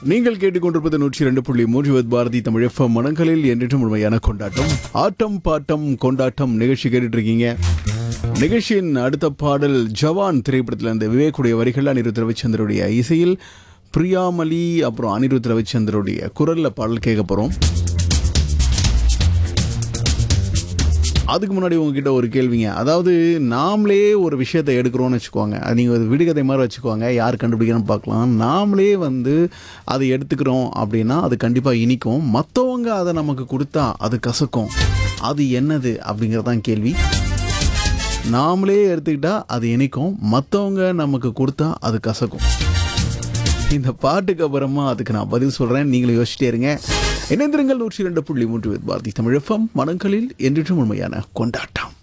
நீங்கள் கேட்டுக்கொண்டிருப்பது நூற்றி ரெண்டு புள்ளி மூன்று பாரதி தமிழ் எஃப்எம் மனங்களில் என்றும் உண்மையான கொண்டாட்டம் ஆட்டம் பாட்டம் கொண்டாட்டம் நிகழ்ச்சி கேட்டுட்டு இருக்கீங்க நிகழ்ச்சியின் அடுத்த பாடல் ஜவான் திரைப்படத்தில் இருந்த விவேக்குடைய வரிகள் அனிருத் ரவிச்சந்திரனுடைய இசையில் பிரியாமலி அப்புறம் அனிருத் ரவிச்சந்திரனுடைய குரல்ல பாடல் கேட்க போறோம் அதுக்கு முன்னாடி உங்ககிட்ட ஒரு கேள்விங்க அதாவது நாமளே ஒரு விஷயத்தை எடுக்கிறோம்னு வச்சுக்கோங்க அது நீங்கள் ஒரு விடுகதை மாதிரி வச்சுக்கோங்க யார் கண்டுபிடிக்கணும்னு பார்க்கலாம் நாமளே வந்து அதை எடுத்துக்கிறோம் அப்படின்னா அது கண்டிப்பாக இனிக்கும் மற்றவங்க அதை நமக்கு கொடுத்தா அது கசக்கும் அது என்னது அப்படிங்கிறதான் கேள்வி நாமளே எடுத்துக்கிட்டா அது இனிக்கும் மற்றவங்க நமக்கு கொடுத்தா அது கசக்கும் இந்த பாட்டுக்கு அப்புறமா அதுக்கு நான் பதில் சொல்கிறேன் நீங்களும் யோசிச்சிட்டே இருங்க இணைந்திருங்கள் நூற்றி ரெண்டு புள்ளி மூன்று பாரதி தமிழ் எஃப்எம் மனங்களில் என்றும் உண்மையான கொண்டாட்டம்